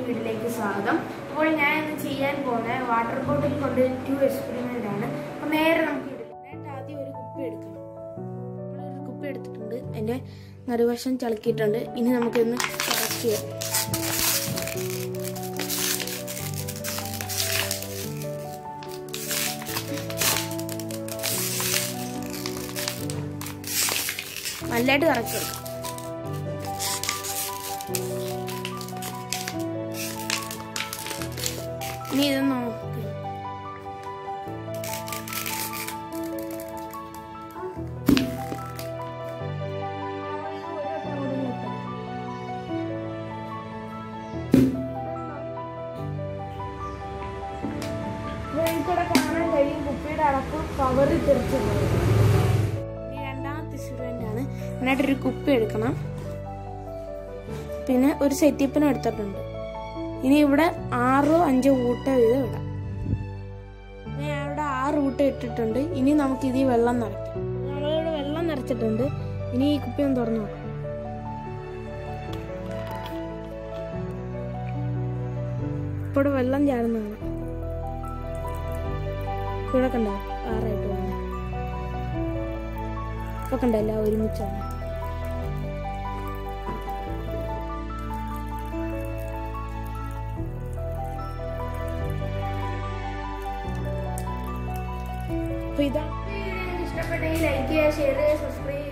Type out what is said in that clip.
വീട്ടിലേക്ക് സ്വാഗതം അപ്പോൾ ഞാൻ ഇന്ന് ചെയ്യാൻ പോകുന്ന വാട്ടർ ബോട്ടിൽ കൊണ്ട് ടു എക്സ്പെരിമെന്റ് ആണ് അപ്പോൾ നേരെ നമുക്ക് ഇതിനായിട്ട് ആദ്യം ഒരു കുപ്പി എടുക്കണം നമ്മളൊരു കുപ്പി എടുത്തിട്ടുണ്ട് അതിന്റെ നടുവശം ചളുക്കിയിട്ടുണ്ട് ഇനി നമുക്കിന്ന് കറക്റ്റ് ചെയ്യാം നല്ലതായിട്ട് കറക്റ്റ് എടുക്കാം ഇനി ഇത് നോക്ക് ഇവിടെ കാണാൻ കഴിയും കുപ്പിയുടെ അടപ്പ് കവറിൽ തെറിച്ചുള്ളത് ഇനി രണ്ടാമത്തെ എക്സ്പെരിമെന്റ് ആണ് എന്നിട്ടൊരു കുപ്പി എടുക്കണം പിന്നെ ഒരു സെറ്റിപ്പിനും എടുത്തിട്ടുണ്ട് ഇനി ഇവിടെ ആറോ അഞ്ചോ ഊട്ട വീതം ഇടാം ഞാൻ ഇവിടെ ആറ് ഊട്ട ഇട്ടിട്ടുണ്ട് ഇനി നമുക്ക് ഇതിൽ വെള്ളം നിറയ്ക്കാം നമ്മളിവിടെ വെള്ളം നിറച്ചിട്ടുണ്ട് ഇനി ഈ കുപ്പി ഒന്ന് തുറന്നു നോക്കാം ഇപ്പോൾ ഇവിടെ വെള്ളം ചാടുന്നതാണ് ഇവിടെ കണ്ടോ ആറായിട്ട് വന്നു ഇപ്പൊ കണ്ടല്ല ഒരുമിച്ചാണ് അപ്പൊ ഇതാ ഇഷ്ടപ്പെട്ടെങ്കിൽ ലൈക്ക് ചെയ്യുക ഷെയർ ചെയ്യുക സബ്സ്ക്രൈബ്